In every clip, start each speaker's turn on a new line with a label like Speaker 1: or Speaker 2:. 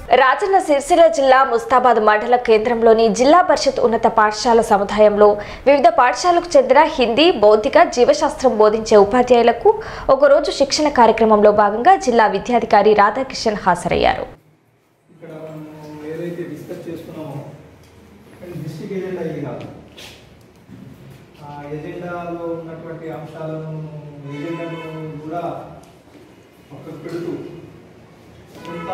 Speaker 1: రాజన్న సిరిసిల్ల జిల్లా ముస్తాబాద్ మండల కేంద్రంలోని జిల్లా పరిషత్ ఉన్నత పాఠశాల సముదాయంలో వివిధ పాఠశాలకు చెందిన హిందీ భౌతిక జీవశాస్త్రం బోధించే ఉపాధ్యాయులకు ఒకరోజు శిక్షణ కార్యక్రమంలో భాగంగా జిల్లా విద్యాధికారి రాధాకిషన్ హాజరయ్యారు
Speaker 2: ఇక్కడ మనం ఏదైతే డిస్కస్ చేసుకున్నామో డిస్ట్రిక్ట్ ఎజెండా ఇది కాదు ఆ ఎజెండాలో ఉన్నటువంటి అంశాలను ఎజెండాను కూడా పక్కకు పెడుతూ కొంత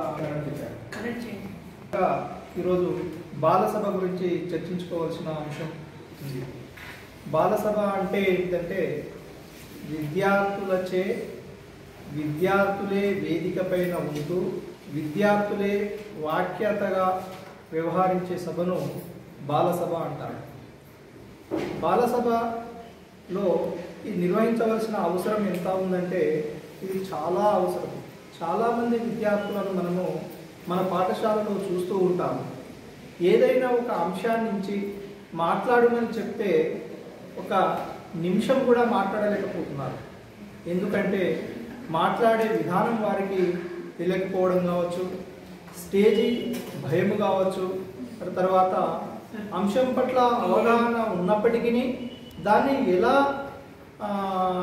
Speaker 2: ఇంకా ఈరోజు బాలసభ గురించి చర్చించుకోవాల్సిన అంశం ఉంది బాలసభ అంటే ఏంటంటే విద్యార్థులచే విద్యార్థులే వేదిక పైన ఉంటూ విద్యార్థులే వాక్యతగా వ్యవహరించే సభను బాలసభ అంటారు బాలసభలో ఇది నిర్వహించవలసిన అవసరం ఎంత ఉందంటే ఇది చాలా అవసరం చాలామంది విద్యార్థులను మనము మన పాఠశాలలో చూస్తూ ఉంటాము ఏదైనా ఒక అంశాన్ని నుంచి మాట్లాడమని చెప్తే ఒక నిమిషం కూడా మాట్లాడలేకపోతున్నారు ఎందుకంటే మాట్లాడే విధానం వారికి తెలియకపోవడం కావచ్చు స్టేజీ భయం కావచ్చు ఆ తర్వాత అంశం పట్ల అవగాహన ఉన్నప్పటికీ దాన్ని ఎలా ఆ,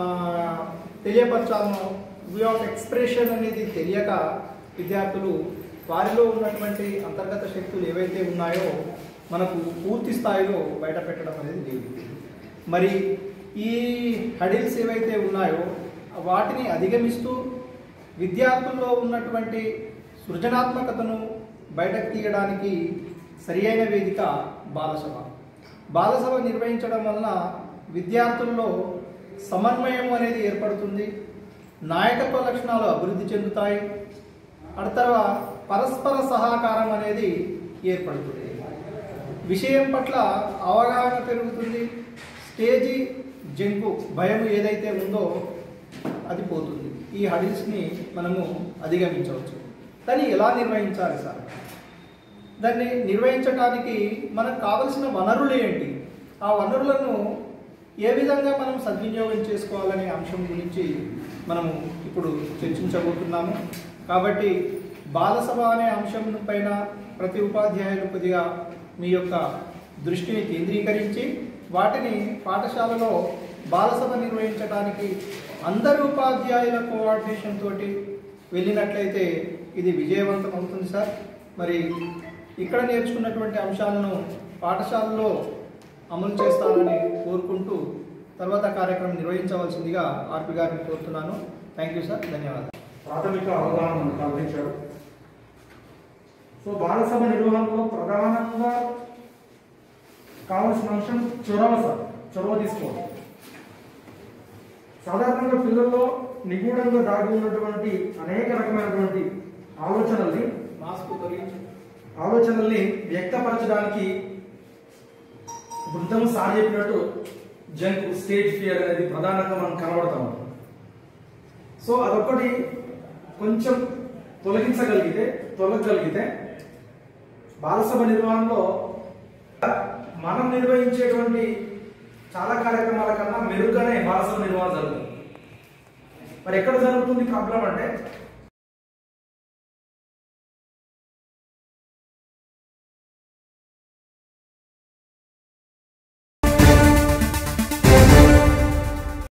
Speaker 2: తెలియపరచాలనో వే ఆఫ్ ఎక్స్ప్రెషన్ అనేది తెలియక విద్యార్థులు వారిలో ఉన్నటువంటి అంతర్గత శక్తులు ఏవైతే ఉన్నాయో మనకు పూర్తి స్థాయిలో బయట పెట్టడం అనేది లేదు మరి ఈ హడిల్స్ ఏవైతే ఉన్నాయో వాటిని అధిగమిస్తూ విద్యార్థుల్లో ఉన్నటువంటి సృజనాత్మకతను బయటకు తీయడానికి సరి అయిన వేదిక బాలసభ బాలసభ నిర్వహించడం వలన విద్యార్థుల్లో సమన్వయం అనేది ఏర్పడుతుంది నాయకత్వ లక్షణాలు అభివృద్ధి చెందుతాయి ఆ తర్వాత పరస్పర సహకారం అనేది ఏర్పడుతుంది విషయం పట్ల అవగాహన పెరుగుతుంది స్టేజీ జంకు భయం ఏదైతే ఉందో అది పోతుంది ఈ హడిల్స్ని మనము అధిగమించవచ్చు దాన్ని ఎలా నిర్వహించాలి సార్ దాన్ని నిర్వహించడానికి మనకు కావలసిన వనరులు ఏంటి ఆ వనరులను ఏ విధంగా మనం సద్వినియోగం చేసుకోవాలనే అంశం గురించి మనము ఇప్పుడు చర్చించబోతున్నాము కాబట్టి బాలసభ అనే అంశం పైన ప్రతి ఉపాధ్యాయులు కొద్దిగా మీ యొక్క దృష్టిని కేంద్రీకరించి వాటిని పాఠశాలలో బాలసభ నిర్వహించడానికి అందరు ఉపాధ్యాయుల కోఆర్డినేషన్ తోటి వెళ్ళినట్లయితే ఇది విజయవంతం అవుతుంది సార్ మరి ఇక్కడ నేర్చుకున్నటువంటి అంశాలను పాఠశాలలో అమలు చేస్తారని కోరుకుంటూ తర్వాత కార్యక్రమం నిర్వహించవలసిందిగా ఆర్పి గారిని కోరుతున్నాను థ్యాంక్ యూ సార్ ధన్యవాదాలు
Speaker 3: ప్రాథమిక అవగాహన మనకు అందించారు సో బాలసభ నిర్వహణలో ప్రధానంగా కావాల్సిన అంశం చొరవ సార్ చొరవ తీసుకోవడం సాధారణంగా పిల్లల్లో నిగూఢంగా దాగి ఉన్నటువంటి అనేక రకమైనటువంటి ఆలోచనల్ని
Speaker 2: మాస్క్ తొలగించు
Speaker 3: ఆలోచనల్ని వ్యక్తపరచడానికి బృందం సార్ చెప్పినట్టు జంక్ స్టేజ్ ఫియర్ అనేది ప్రధానంగా మనం కనబడతా ఉంటాం సో అదొకటి కొంచెం తొలగించగలిగితే తొలగగలిగితే బాలసభ నిర్వహణలో మనం నిర్వహించేటువంటి చాలా కార్యక్రమాల కన్నా మెరుగ్గానే బాలసభ నిర్వహణ జరుగుతుంది మరి ఎక్కడ జరుగుతుంది ప్రాబ్లం అంటే